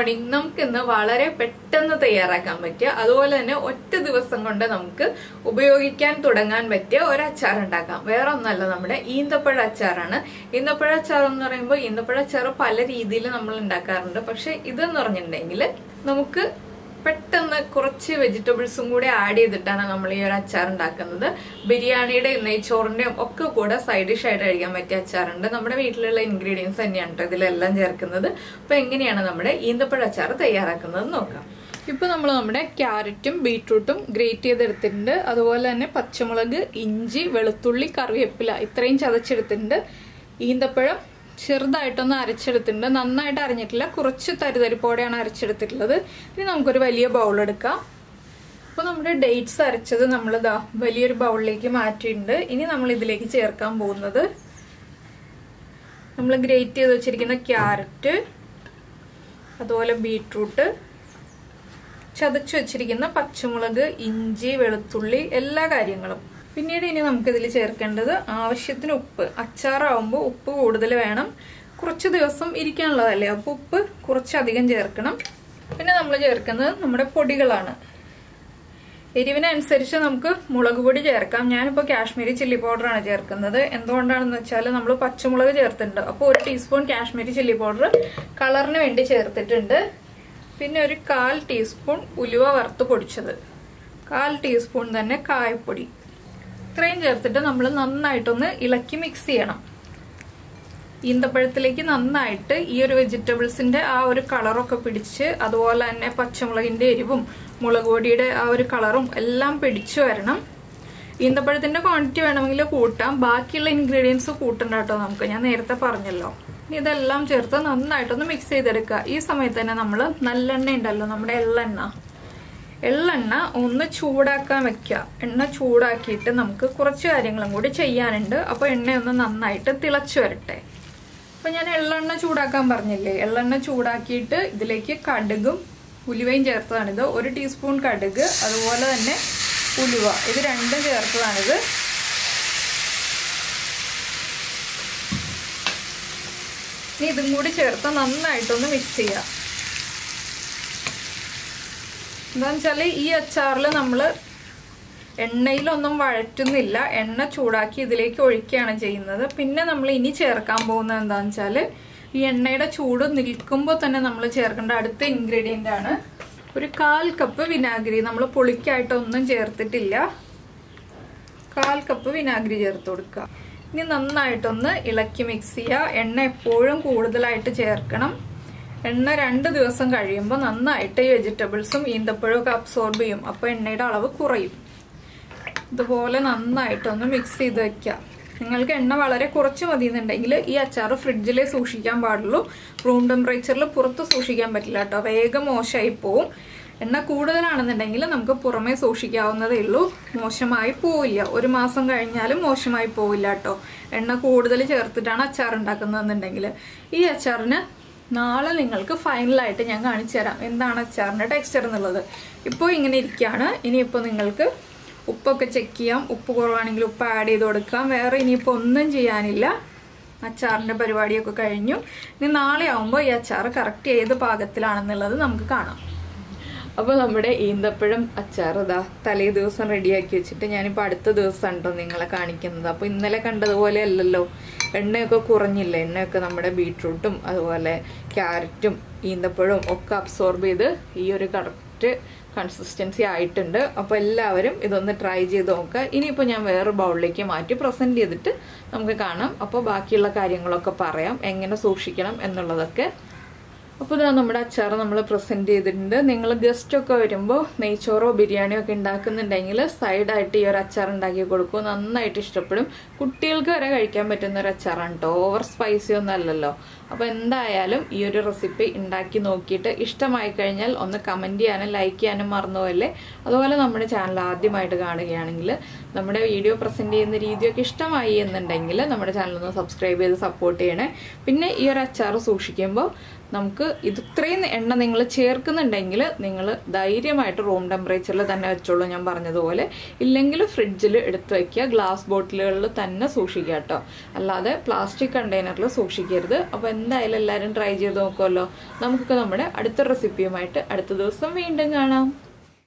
morning നമുക്ക് ഇന്ന് വളരെ പെട്ടെന്ന് തയ്യാറാക്കാൻ പറ്റിയ അതുപോലെ തന്നെ ഒറ്റ ദിവസം കൊണ്ട് നമുക്ക് ഉപയോഗിക്കാൻ തുടങ്ങാൻ പറ്റിയ ഒരു അച്ചാർ ഉണ്ടാക്കാം വേറെ ഒന്നല്ല നമ്മുടെ ഈന്തപ്പഴ അച്ചാറാണ് ഈന്തപ്പഴ അച്ചാർ എന്ന് പറയുമ്പോൾ ഈന്തപ്പഴ അച്ചാർ പല രീതിയിൽ നമ്മൾ ഉണ്ടാക്കാറുണ്ട് പക്ഷെ ഇതെന്ന് പറഞ്ഞിട്ടുണ്ടെങ്കിൽ നമുക്ക് പെട്ടെന്ന് കുറച്ച് വെജിറ്റബിൾസും കൂടെ ആഡ് ചെയ്തിട്ടാണ് നമ്മൾ ഈ ഒരു അച്ചാർ ഉണ്ടാക്കുന്നത് ബിരിയാണിയുടെയും നെയ്ച്ചോറിന്റെയും ഒക്കെ കൂടെ സൈഡ് ഡിഷ് ആയിട്ട് കഴിക്കാൻ പറ്റിയ അച്ചാറുണ്ട് നമ്മുടെ വീട്ടിലുള്ള ഇൻഗ്രീഡിയൻസ് തന്നെയാണ് കേട്ടോ ഇതിലെല്ലാം ചേർക്കുന്നത് അപ്പൊ എങ്ങനെയാണ് നമ്മുടെ ഈന്തപ്പഴ അച്ചാർ തയ്യാറാക്കുന്നത് നോക്കാം ഇപ്പൊ നമ്മൾ നമ്മുടെ ക്യാരറ്റും ബീട്രൂട്ടും ഗ്രേറ്റ് ചെയ്തെടുത്തിട്ടുണ്ട് അതുപോലെ തന്നെ പച്ചമുളക് ഇഞ്ചി വെളുത്തുള്ളി കറിവേപ്പില ഇത്രയും ചതച്ചെടുത്തിട്ടുണ്ട് ഈന്തപ്പഴം ചെറുതായിട്ടൊന്ന് അരച്ചെടുത്തിട്ടുണ്ട് നന്നായിട്ട് അരഞ്ഞിട്ടില്ല കുറച്ച് തരിതരിപ്പോടെയാണ് അരച്ചെടുത്തിട്ടുള്ളത് ഇനി നമുക്കൊരു വലിയ ബൗൾ എടുക്കാം അപ്പോൾ നമ്മുടെ ഡേറ്റ്സ് അരച്ചത് നമ്മൾ ഇതാ വലിയൊരു ബൗളിലേക്ക് മാറ്റിയിട്ടുണ്ട് ഇനി നമ്മൾ ഇതിലേക്ക് ചേർക്കാൻ പോകുന്നത് നമ്മൾ ഗ്രേറ്റ് ചെയ്ത് വെച്ചിരിക്കുന്ന ക്യാരറ്റ് അതുപോലെ ബീട്രൂട്ട് ചതച്ച് വെച്ചിരിക്കുന്ന പച്ചമുളക് ഇഞ്ചി വെളുത്തുള്ളി എല്ലാ കാര്യങ്ങളും പിന്നീട് ഇനി നമുക്കിതിൽ ചേർക്കേണ്ടത് ആവശ്യത്തിന് ഉപ്പ് അച്ചാറാവുമ്പോൾ ഉപ്പ് കൂടുതൽ വേണം കുറച്ച് ദിവസം ഇരിക്കാനുള്ളതല്ലേ അപ്പോൾ ഉപ്പ് കുറച്ചധികം ചേർക്കണം പിന്നെ നമ്മൾ ചേർക്കുന്നത് നമ്മുടെ പൊടികളാണ് എരിവിനനുസരിച്ച് നമുക്ക് മുളക് പൊടി ചേർക്കാം ഞാനിപ്പോൾ കാശ്മീരി ചില്ലി പൗഡറാണ് ചേർക്കുന്നത് എന്തുകൊണ്ടാണെന്ന് വെച്ചാൽ നമ്മൾ പച്ചമുളക് ചേർത്തിട്ടുണ്ട് അപ്പോൾ ഒരു ടീസ്പൂൺ കാശ്മീരി ചില്ലി പൗഡർ കളറിന് വേണ്ടി ചേർത്തിട്ടുണ്ട് പിന്നെ ഒരു കാൽ ടീസ്പൂൺ ഉലുവ വറുത്ത് പൊടിച്ചത് കാൽ ടീസ്പൂൺ തന്നെ കായപ്പൊടി ഇത്രയും ചേർത്തിട്ട് നമ്മൾ നന്നായിട്ടൊന്ന് ഇളക്കി മിക്സ് ചെയ്യണം ഈന്തപ്പഴത്തിലേക്ക് നന്നായിട്ട് ഈ ഒരു വെജിറ്റബിൾസിന്റെ ആ ഒരു കളറൊക്കെ പിടിച്ച് അതുപോലെ തന്നെ പച്ചമുളകിന്റെ എരിവും മുളക് പൊടിയുടെ ആ ഒരു കളറും എല്ലാം പിടിച്ചു വരണം ഈന്തപ്പഴത്തിന്റെ ക്വാണ്ടിറ്റി വേണമെങ്കിൽ കൂട്ടാം ബാക്കിയുള്ള ഇൻഗ്രീഡിയൻസ് കൂട്ടണ്ട കേട്ടോ നമുക്ക് ഞാൻ നേരത്തെ പറഞ്ഞല്ലോ ഇനി ഇതെല്ലാം ചേർത്ത് നന്നായിട്ടൊന്ന് മിക്സ് ചെയ്തെടുക്കുക ഈ സമയത്ത് തന്നെ നമ്മൾ നല്ലെണ്ണ ഉണ്ടല്ലോ നമ്മുടെ എള്ളെണ്ണ എള്ളെണ്ണ ഒന്ന് ചൂടാക്കാൻ വെക്കുക എണ്ണ ചൂടാക്കിയിട്ട് നമുക്ക് കുറച്ച് കാര്യങ്ങളും കൂടി ചെയ്യാനുണ്ട് അപ്പോൾ എണ്ണ ഒന്ന് നന്നായിട്ട് തിളച്ചു വരട്ടെ അപ്പോൾ ഞാൻ എള്ളെണ്ണ ചൂടാക്കാൻ പറഞ്ഞില്ലേ എള്ളെണ്ണ ചൂടാക്കിയിട്ട് ഇതിലേക്ക് കടുകും ഉലുവയും ചേർത്തതാണിത് ഒരു ടീസ്പൂൺ കടുക് അതുപോലെ തന്നെ ഉലുവ ഇത് രണ്ടും ചേർത്തതാണിത് ഇനി ഇതും കൂടി ചേർത്ത് നന്നായിട്ടൊന്ന് മിക്സ് ചെയ്യാം എന്താന്ന് വെച്ചാൽ ഈ അച്ചാറിൽ നമ്മൾ എണ്ണയിലൊന്നും വഴറ്റുന്നില്ല എണ്ണ ചൂടാക്കി ഇതിലേക്ക് ഒഴിക്കുകയാണ് ചെയ്യുന്നത് പിന്നെ നമ്മൾ ഇനി ചേർക്കാൻ പോകുന്നത് എന്താണെന്ന് വെച്ചാൽ ഈ എണ്ണയുടെ ചൂട് നിൽക്കുമ്പോൾ തന്നെ നമ്മൾ ചേർക്കേണ്ട അടുത്ത ഇൻഗ്രീഡിയൻ്റ് ആണ് ഒരു കാൽ കപ്പ് വിനാഗിരി നമ്മൾ പുളിക്കായിട്ടൊന്നും ചേർത്തിട്ടില്ല കാൽ കപ്പ് വിനാഗിരി ചേർത്ത് കൊടുക്കുക ഇനി നന്നായിട്ടൊന്ന് ഇളക്കി മിക്സ് ചെയ്യുക എണ്ണ എപ്പോഴും കൂടുതലായിട്ട് ചേർക്കണം എണ്ണ രണ്ട് ദിവസം കഴിയുമ്പോൾ നന്നായിട്ട് ഈ വെജിറ്റബിൾസും ഈന്തപ്പഴവും ഒക്കെ അബ്സോർബ് ചെയ്യും അപ്പോൾ എണ്ണയുടെ അളവ് കുറയും ഇതുപോലെ നന്നായിട്ടൊന്ന് മിക്സ് ചെയ്ത് വെക്കുക നിങ്ങൾക്ക് എണ്ണ വളരെ കുറച്ച് മതി എന്നുണ്ടെങ്കിൽ ഈ അച്ചാർ ഫ്രിഡ്ജിലേ സൂക്ഷിക്കാൻ പാടുള്ളൂ റൂം ടെമ്പറേച്ചറിൽ പുറത്ത് സൂക്ഷിക്കാൻ പറ്റില്ല കേട്ടോ വേഗം മോശമായി പോവും എണ്ണ കൂടുതലാണെന്നുണ്ടെങ്കിൽ നമുക്ക് പുറമേ സൂക്ഷിക്കാവുന്നതേ ഉള്ളൂ മോശമായി പോവില്ല ഒരു മാസം കഴിഞ്ഞാലും മോശമായി പോവില്ല കേട്ടോ എണ്ണ കൂടുതൽ ചേർത്തിട്ടാണ് അച്ചാർ ഉണ്ടാക്കുന്നതെന്നുണ്ടെങ്കിൽ ഈ അച്ചാറിന് നാളെ നിങ്ങൾക്ക് ഫൈനലായിട്ട് ഞാൻ കാണിച്ചു തരാം എന്താണ് അച്ചാറിൻ്റെ ടെക്സ്ചർ എന്നുള്ളത് ഇപ്പോൾ ഇങ്ങനെ ഇരിക്കുകയാണ് ഇനിയിപ്പോൾ നിങ്ങൾക്ക് ഉപ്പൊക്കെ ചെക്ക് ചെയ്യാം ഉപ്പ് കുറവാണെങ്കിൽ ഉപ്പ് ആഡ് ചെയ്ത് കൊടുക്കാം വേറെ ഇനിയിപ്പോൾ ഒന്നും ചെയ്യാനില്ല അച്ചാറിൻ്റെ പരിപാടിയൊക്കെ കഴിഞ്ഞു ഇനി നാളെ ആവുമ്പോൾ ഈ അച്ചാർ കറക്റ്റ് ഏത് പാകത്തിലാണെന്നുള്ളത് നമുക്ക് കാണാം അപ്പോൾ നമ്മുടെ ഈന്തപ്പഴം അച്ചാർ ഇതാ തലേ ദിവസം റെഡിയാക്കി വെച്ചിട്ട് ഞാനിപ്പോൾ അടുത്ത ദിവസം ഉണ്ടോ നിങ്ങളെ കാണിക്കുന്നത് അപ്പോൾ ഇന്നലെ കണ്ടതുപോലെ അല്ലല്ലോ എണ്ണയൊക്കെ കുറഞ്ഞില്ല എണ്ണയൊക്കെ നമ്മുടെ ബീട്രൂട്ടും അതുപോലെ ക്യാരറ്റും ഈന്തപ്പഴവും ഒക്കെ അബ്സോർബ് ചെയ്ത് ഈ ഒരു കറക്റ്റ് കൺസിസ്റ്റൻസി ആയിട്ടുണ്ട് അപ്പോൾ എല്ലാവരും ഇതൊന്ന് ട്രൈ ചെയ്ത് നോക്കുക ഇനിയിപ്പോൾ ഞാൻ വേറെ ബൗളിലേക്ക് മാറ്റി പ്രസൻറ്റ് ചെയ്തിട്ട് നമുക്ക് കാണാം അപ്പോൾ ബാക്കിയുള്ള കാര്യങ്ങളൊക്കെ പറയാം എങ്ങനെ സൂക്ഷിക്കണം എന്നുള്ളതൊക്കെ അപ്പോൾ ഇതാ നമ്മുടെ അച്ചാർ നമ്മൾ പ്രസൻറ്റ് ചെയ്തിട്ടുണ്ട് നിങ്ങൾ ഗസ്റ്റൊക്കെ വരുമ്പോൾ നെയ്ച്ചോറോ ബിരിയാണിയോ ഒക്കെ ഉണ്ടാക്കുന്നുണ്ടെങ്കിൽ സൈഡായിട്ട് ഈ ഒരു അച്ചാർ ഉണ്ടാക്കി കൊടുക്കും നന്നായിട്ട് ഇഷ്ടപ്പെടും കുട്ടികൾക്ക് വരെ കഴിക്കാൻ പറ്റുന്ന ഒരു അച്ചാറാണ് കേട്ടോ ഓവർ സ്പൈസി ഒന്നും അല്ലല്ലോ അപ്പോൾ എന്തായാലും ഈ ഒരു റെസിപ്പി ഉണ്ടാക്കി നോക്കിയിട്ട് ഇഷ്ടമായി കഴിഞ്ഞാൽ ഒന്ന് കമൻറ്റ് ചെയ്യാനും ലൈക്ക് ചെയ്യാനും മറന്നുപോലെ അതുപോലെ നമ്മുടെ ചാനൽ ആദ്യമായിട്ട് കാണുകയാണെങ്കിൽ നമ്മുടെ വീഡിയോ പ്രസൻറ്റ് ചെയ്യുന്ന രീതിയൊക്കെ ഇഷ്ടമായി എന്നുണ്ടെങ്കിൽ നമ്മുടെ ചാനൽ ഒന്ന് സബ്സ്ക്രൈബ് ചെയ്ത് സപ്പോർട്ട് ചെയ്യണേ പിന്നെ ഈ ഒരു അച്ചാർ സൂക്ഷിക്കുമ്പോൾ നമുക്ക് ഇത് ഇത്രയും എണ്ണ നിങ്ങൾ ചേർക്കുന്നുണ്ടെങ്കിൽ നിങ്ങൾ ധൈര്യമായിട്ട് റൂം ടെമ്പറേച്ചറിൽ തന്നെ വെച്ചോളൂ ഞാൻ പറഞ്ഞതുപോലെ ഇല്ലെങ്കിൽ ഫ്രിഡ്ജിൽ എടുത്ത് വയ്ക്കുക ഗ്ലാസ് ബോട്ടിലുകളിൽ തന്നെ സൂക്ഷിക്കുക കേട്ടോ അല്ലാതെ പ്ലാസ്റ്റിക് കണ്ടെയ്നറിൽ സൂക്ഷിക്കരുത് അപ്പോൾ എന്തായാലും എല്ലാവരും ട്രൈ ചെയ്ത് നോക്കുമല്ലോ നമുക്കൊക്കെ നമ്മുടെ അടുത്ത റെസിപ്പിയുമായിട്ട് അടുത്ത ദിവസം വീണ്ടും കാണാം